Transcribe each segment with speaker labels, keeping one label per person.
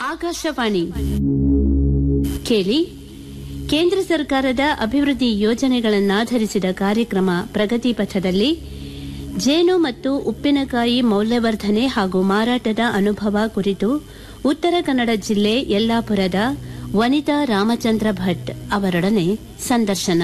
Speaker 1: ಆಕಾಶವಾಣಿ ಕೇಳಿ ಕೇಂದ್ರ ಸರ್ಕಾರದ ಅಭಿವೃದ್ಧಿ ಯೋಜನೆಗಳನ್ನಾಧರಿಸಿದ ಕಾರ್ಯಕ್ರಮ ಪ್ರಗತಿ ಪಥದಲ್ಲಿ ಜೇನು ಮತ್ತು ಉಪ್ಪಿನಕಾಯಿ ಮೌಲ್ಯವರ್ಧನೆ ಹಾಗೂ ಮಾರಾಟದ ಅನುಭವ ಕುರಿತು ಉತ್ತರ ಕನ್ನಡ ಜಿಲ್ಲೆ ಯಲ್ಲಾಪುರದ ವನಿತಾ ರಾಮಚಂದ್ರ ಭಟ್ ಅವರೊಡನೆ ಸಂದರ್ಶನ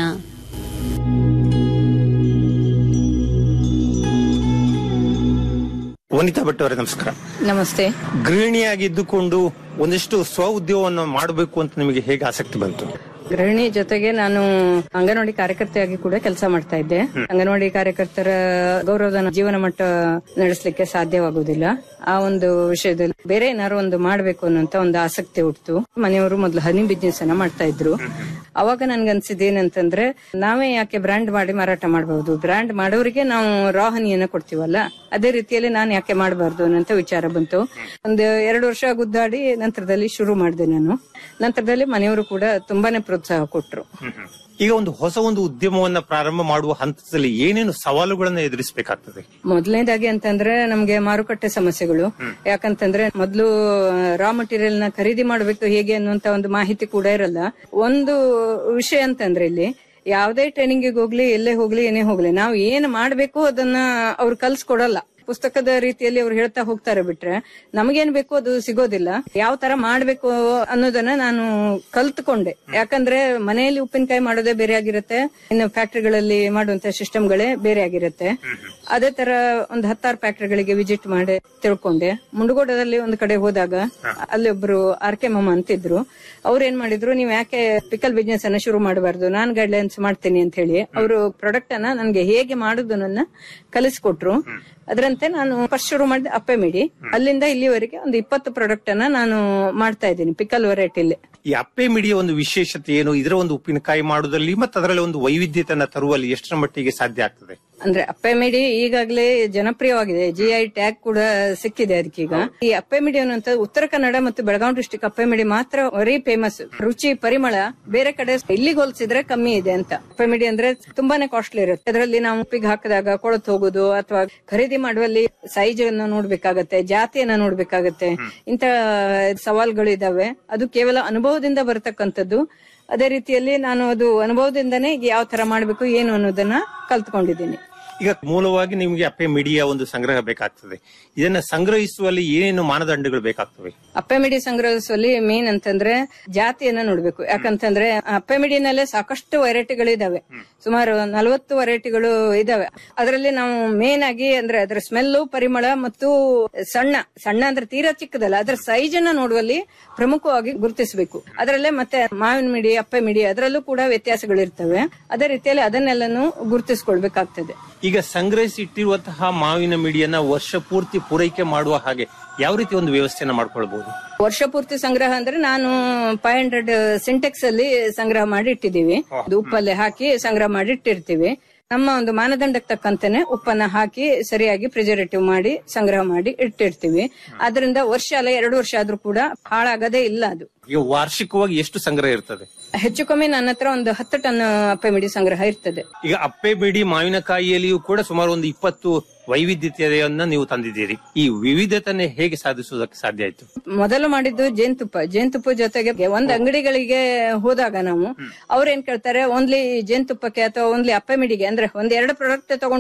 Speaker 2: ವನಿತಾ ಭಟ್ ಅವರೇ ನಮಸ್ಕಾರ
Speaker 3: ನಮಸ್ತೆ
Speaker 2: ಗೃಹಿಣಿಯಾಗಿದ್ದುಕೊಂಡು ಒಂದಿಷ್ಟು ಸ್ವ ಉದ್ಯೋಗವನ್ನು ಮಾಡಬೇಕು ಅಂತ ನಿಮಗೆ ಹೇಗೆ ಆಸಕ್ತಿ ಬಂತು
Speaker 3: ಗೃಹಿಣಿ ಜೊತೆಗೆ ನಾನು ಅಂಗನವಾಡಿ ಕಾರ್ಯಕರ್ತೆಯಾಗಿ ಕೂಡ ಕೆಲಸ ಮಾಡ್ತಾ ಇದ್ದೆ ಅಂಗನವಾಡಿ ಕಾರ್ಯಕರ್ತರ ಗೌರವಧನ ಜೀವನ ಮಟ್ಟ ನಡೆಸಲಿಕ್ಕೆ ಸಾಧ್ಯವಾಗುವುದಿಲ್ಲ ಆ ಒಂದು ವಿಷಯದಲ್ಲಿ ಬೇರೆ ಏನಾದ್ರು ಒಂದು ಮಾಡ್ಬೇಕು ಅನ್ನೋಂತ ಒಂದು ಆಸಕ್ತಿ ಹುಟ್ಟಿತು ಮನೆಯವರು ಮೊದಲು ಹನಿ ಬಿಸ್ನೆಸ್ ಅನ್ನ ಮಾಡ್ತಾ ಇದ್ರು ಅವಾಗ ನನ್ಗನ್ಸಿದ್ ಏನಂತಂದ್ರೆ ನಾವೇ ಯಾಕೆ ಬ್ರ್ಯಾಂಡ್ ಮಾಡಿ ಮಾರಾಟ ಮಾಡಬಹುದು ಬ್ರ್ಯಾಂಡ್ ಮಾಡೋರಿಗೆ ನಾವು ರಾ ಹನಿಯನ್ನ ಕೊಡ್ತೀವಲ್ಲ ಅದೇ ರೀತಿಯಲ್ಲಿ ನಾನು ಯಾಕೆ ಮಾಡಬಾರ್ದು ಅನ್ನೋಂತ ವಿಚಾರ ಬಂತು ಒಂದು ಎರಡು ವರ್ಷ ಗುದ್ದಾಡಿ ನಂತರದಲ್ಲಿ ಶುರು ಮಾಡಿದೆ ನಾನು ನಂತರದಲ್ಲಿ ಮನೆಯವರು ಕೂಡ ತುಂಬಾನೇ ಪ್ರೋತ್ಸಾಹ ಕೊಟ್ರು
Speaker 2: ಈಗ ಒಂದು ಹೊಸ ಒಂದು ಉದ್ಯಮವನ್ನ ಪ್ರಾರಂಭ ಮಾಡುವ ಹಂತದಲ್ಲಿ ಏನೇನು ಸವಾಲುಗಳನ್ನ ಎದುರಿಸಬೇಕಾಗ್ತದೆ
Speaker 3: ಮೊದಲನೇದಾಗಿ ಅಂತಂದ್ರೆ ನಮ್ಗೆ ಮಾರುಕಟ್ಟೆ ಸಮಸ್ಯೆಗಳು ಯಾಕಂತಂದ್ರೆ ಮೊದಲು ರಾ ಮಟೀರಿಯಲ್ ನ ಖರೀದಿ ಮಾಡಬೇಕು ಹೇಗೆ ಅನ್ನುವಂತ ಒಂದು ಮಾಹಿತಿ ಕೂಡ ಇರಲ್ಲ ಒಂದು ವಿಷಯ ಅಂತಂದ್ರೆ ಇಲ್ಲಿ ಯಾವುದೇ ಟ್ರೈನಿಂಗ್ ಹೋಗ್ಲಿ ಎಲ್ಲೇ ಹೋಗ್ಲಿ ಏನೇ ಹೋಗ್ಲಿ ನಾವು ಏನ್ ಮಾಡ್ಬೇಕು ಅದನ್ನ ಅವ್ರು ಕಲ್ಸ್ಕೊಡಲ್ಲ ಪುಸ್ತಕದ ರೀತಿಯಲ್ಲಿ ಅವ್ರು ಹೇಳ್ತಾ ಹೋಗ್ತಾರೆ ಬಿಟ್ರೆ ನಮಗೇನ್ ಬೇಕು ಅದು ಸಿಗೋದಿಲ್ಲ ಯಾವ ತರ ಮಾಡ್ಬೇಕು ಅನ್ನೋದನ್ನ ನಾನು ಕಲ್ತ್ಕೊಂಡೆ ಯಾಕಂದ್ರೆ ಮನೆಯಲ್ಲಿ ಉಪ್ಪಿನಕಾಯಿ ಮಾಡೋದೇ ಬೇರೆ ಆಗಿರುತ್ತೆ ಇನ್ನು ಫ್ಯಾಕ್ಟರಿಗಳಲ್ಲಿ ಮಾಡುವಂತ ಸಿಸ್ಟಮ್ಗಳೇ ಬೇರೆ ಆಗಿರುತ್ತೆ ಅದೇ ತರ ಒಂದು ಹತ್ತಾರು ಫ್ಯಾಕ್ಟರಿಗಳಿಗೆ ವಿಸಿಟ್ ಮಾಡಿ ತಿಳ್ಕೊಂಡೆ ಮುಂಡಗೋಡದಲ್ಲಿ ಒಂದು ಕಡೆ ಹೋದಾಗ ಅಲ್ಲಿ ಒಬ್ರು ಆರ್ ಕೆ ಮಮ್ಮ ಅಂತಿದ್ರು ಅವ್ರು ಏನ್ ಮಾಡಿದ್ರು ನೀವ್ ಯಾಕೆ ಪಿಕಲ್ ಬಿಸ್ನೆಸ್ ಅನ್ನ ಶುರು ಮಾಡಬಾರ್ದು ನಾನ್ ಗೈಡ್ಲೈನ್ಸ್ ಮಾಡ್ತೀನಿ ಅಂತ ಹೇಳಿ ಅವರು ಪ್ರಾಡಕ್ಟ್ ಅನ್ನ ನನ್ಗೆ ಹೇಗೆ ಮಾಡುದು ನನ್ನ ಕಲಿಸ್ಕೊಟ್ರು ಅದರಂತೆ ನಾನು ಫಸ್ಟ್ ಶುರು ಮಾಡಿದೆ ಅಪ್ಪೆ ಮಿಡಿ ಅಲ್ಲಿಂದ ಇಲ್ಲಿವರೆಗೆ ಒಂದು ಇಪ್ಪತ್ತು ಪ್ರಾಡಕ್ಟ್ ಅನ್ನ ನಾನು ಮಾಡ್ತಾ ಇದ್ದೀನಿ ಪಿಕಲ್ ವೆರೈಟಿಲಿ
Speaker 2: ಈ ಅಪ್ಪೆ ಮಿಡಿಯ ಒಂದು ವಿಶೇಷತೆ ಏನು ಇದರ ಒಂದು ಉಪ್ಪಿನಕಾಯಿ ಮಾಡುವುದಲ್ಲಿ ಮತ್ತು ಅದರಲ್ಲಿ ಒಂದು ವೈವಿಧ್ಯತೆಯನ್ನ ತರುವಲ್ಲಿ ಎಷ್ಟರ ಮಟ್ಟಿಗೆ ಸಾಧ್ಯ ಆಗ್ತದೆ
Speaker 3: ಅಂದ್ರೆ ಅಪ್ಪೆ ಮಿಡಿ ಈಗಾಗಲೇ ಜನಪ್ರಿಯವಾಗಿದೆ ಜಿಐ ಟ್ಯಾಗ್ ಕೂಡ ಸಿಕ್ಕಿದೆ ಅದಕ್ಕೀಗ ಈ ಅಪ್ಪೆ ಮಿಡಿ ಅನ್ನುವಂತ ಉತ್ತರ ಕನ್ನಡ ಮತ್ತು ಬೆಳಗಾವಿ ಡಿಸ್ಟಿಕ್ ಅಪ್ಪೆ ಮಿಡಿ ಮಾತ್ರ ವೆರಿ ಫೇಮಸ್ ರುಚಿ ಪರಿಮಳ ಬೇರೆ ಕಡೆ ಇಲ್ಲಿಗೆ ಹೋಲಿಸಿದ್ರೆ ಕಮ್ಮಿ ಇದೆ ಅಂತ ಅಪ್ಪೆ ಮಿಡಿ ಅಂದ್ರೆ ತುಂಬಾನೇ ಕಾಸ್ಟ್ಲಿ ಇರುತ್ತೆ ಅದರಲ್ಲಿ ನಾವು ಉಪ್ಪಿಗೆ ಹಾಕಿದಾಗ ಕೊಳತು ಹೋಗುದು ಅಥವಾ ಖರೀದಿ ಮಾಡುವಲ್ಲಿ ಸೈಜ್ ಅನ್ನು ನೋಡ್ಬೇಕಾಗತ್ತೆ ಜಾತಿಯನ್ನ ನೋಡ್ಬೇಕಾಗತ್ತೆ ಇಂತ ಸವಾಲ್ಗಳು ಇದಾವೆ ಅದು ಕೇವಲ ಅನುಭವದಿಂದ ಬರತಕ್ಕಂಥದ್ದು ಅದೇ ರೀತಿಯಲ್ಲಿ ನಾನು ಅದು ಅನುಭವದಿಂದನೇ ಯಾವ ತರ ಮಾಡ್ಬೇಕು ಏನು ಅನ್ನೋದನ್ನ ಕಲ್ತ್ಕೊಂಡಿದ್ದೀನಿ
Speaker 2: ಈಗ ಮೂಲವಾಗಿ ನಿಮಗೆ ಅಪ್ಪೆ ಮಿಡಿಯ ಒಂದು ಸಂಗ್ರಹ ಬೇಕಾಗ್ತದೆ ಇದನ್ನ ಸಂಗ್ರಹಿಸುವಲ್ಲಿ ಏನೇನು ಮಾನದಂಡಗಳು ಬೇಕಾಗ್ತವೆ
Speaker 3: ಅಪ್ಪೆ ಮಿಡಿ ಸಂಗ್ರಹಿಸುವಲ್ಲಿ ಮೇನ್ ಅಂತಂದ್ರೆ ಜಾತಿಯನ್ನ ನೋಡ್ಬೇಕು ಯಾಕಂತಂದ್ರೆ ಅಪ್ಪೆ ಮಿಡಿನಲ್ಲೇ ಸಾಕಷ್ಟು ವೆರೈಟಿಗಳಿದಾವೆ ಸುಮಾರು ನಲವತ್ತು ವೆರೈಟಿಗಳು ಇದಾವೆ ಅದರಲ್ಲಿ ನಾವು ಮೇನ್ ಆಗಿ ಅಂದ್ರೆ ಅದರ ಸ್ಮೆಲ್ಲು ಪರಿಮಳ ಮತ್ತು ಸಣ್ಣ ಸಣ್ಣ ಅಂದ್ರೆ ತೀರಾ ಚಿಕ್ಕದಲ್ಲ ಅದರ ಸೈಜ್ ಅನ್ನ ನೋಡುವಲ್ಲಿ ಪ್ರಮುಖವಾಗಿ ಗುರುತಿಸಬೇಕು ಅದರಲ್ಲೇ ಮತ್ತೆ ಮಾವಿನ ಮಿಡಿ ಅಪ್ಪೆ ಮಿಡಿ ಅದರಲ್ಲೂ ಕೂಡ ವ್ಯತ್ಯಾಸಗಳಿರ್ತವೆ ಅದೇ ರೀತಿಯಲ್ಲಿ ಅದನ್ನೆಲ್ಲನೂ ಗುರುತಿಸ್ಕೊಳ್ಬೇಕಾಗ್ತದೆ
Speaker 2: ಈಗ ಸಂಗ್ರಹಿಸಿ ಇಟ್ಟಿರುವಂತಹ ಮಾವಿನ ಮಿಡಿಯನ್ನ ವರ್ಷ ಪೂರ್ತಿ ಪೂರೈಕೆ ಮಾಡುವ ಹಾಗೆ ಯಾವ ರೀತಿ ಒಂದು ವ್ಯವಸ್ಥೆಯನ್ನ ಮಾಡ್ಕೊಳ್ಬಹುದು
Speaker 3: ವರ್ಷ ಪೂರ್ತಿ ಸಂಗ್ರಹ ಅಂದ್ರೆ ನಾನು ಫೈವ್ ಹಂಡ್ರೆಡ್ ಸಿಂಟೆಕ್ಸ್ ಅಲ್ಲಿ ಸಂಗ್ರಹ ಮಾಡಿ ಇಟ್ಟಿದ್ದೀವಿ ಅದು ಉಪ್ಪಲ್ಲಿ ಹಾಕಿ ಸಂಗ್ರಹ ಮಾಡಿ ಇಟ್ಟಿರ್ತೀವಿ ನಮ್ಮ ಒಂದು ಮಾನದಂಡಕ್ಕೆ ತಕ್ಕಂತೆನೆ ಉಪ್ಪನ್ನ ಹಾಕಿ ಸರಿಯಾಗಿ ಪ್ರಿಸರ್ವೇಟಿವ್ ಮಾಡಿ ಸಂಗ್ರಹ ಮಾಡಿ ಇಟ್ಟಿರ್ತೀವಿ ಅದರಿಂದ ವರ್ಷ ಅಲ್ಲ ಎರಡು ವರ್ಷ ಆದ್ರೂ ಕೂಡ ಹಾಳಾಗದೇ ಇಲ್ಲ ಅದು
Speaker 2: ಈಗ ವಾರ್ಷಿಕವಾಗಿ ಎಷ್ಟು ಸಂಗ್ರಹ ಇರ್ತದೆ
Speaker 3: ಹೆಚ್ಚು ಕಮ್ಮಿ ನನ್ನ ಹತ್ರ ಒಂದು ಹತ್ತು ಟನ್ ಅಪ್ಪೆ ಮಿಡಿ ಸಂಗ್ರಹ ಇರ್ತದೆ
Speaker 2: ಈಗ ಅಪ್ಪೆ ಬಿಡಿ ಮಾವಿನಕಾಯಿಯಲ್ಲಿಯೂ ಕೂಡ ಸುಮಾರು ಒಂದು ಇಪ್ಪತ್ತು ವೈವಿಧ್ಯತೆಯನ್ನ ನೀವು ತಂದಿದ್ದೀರಿ ಈ ವಿವಿಧತೆಯನ್ನು ಹೇಗೆ ಸಾಧಿಸುವುದಕ್ಕೆ ಸಾಧ್ಯ ಆಯ್ತು
Speaker 3: ಮೊದಲು ಮಾಡಿದ್ದು ಜೇನುತುಪ್ಪ ಜೇನುತುಪ್ಪ ಜೊತೆಗೆ ಒಂದ್ ಅಂಗಡಿಗಳಿಗೆ ಹೋದಾಗ ನಾವು ಅವ್ರೇನ್ ಕೇಳ್ತಾರೆ ಓನ್ಲಿ ಜೇನುತುಪ್ಪಕ್ಕೆ ಅಥವಾ ಓನ್ಲಿ ಅಪ್ಪೆ ಮಿಡಿಗೆ ಅಂದ್ರೆ ಒಂದ್ ಎರಡು ಪ್ರಾಡಕ್ಟ್ ತಗೊಂಡು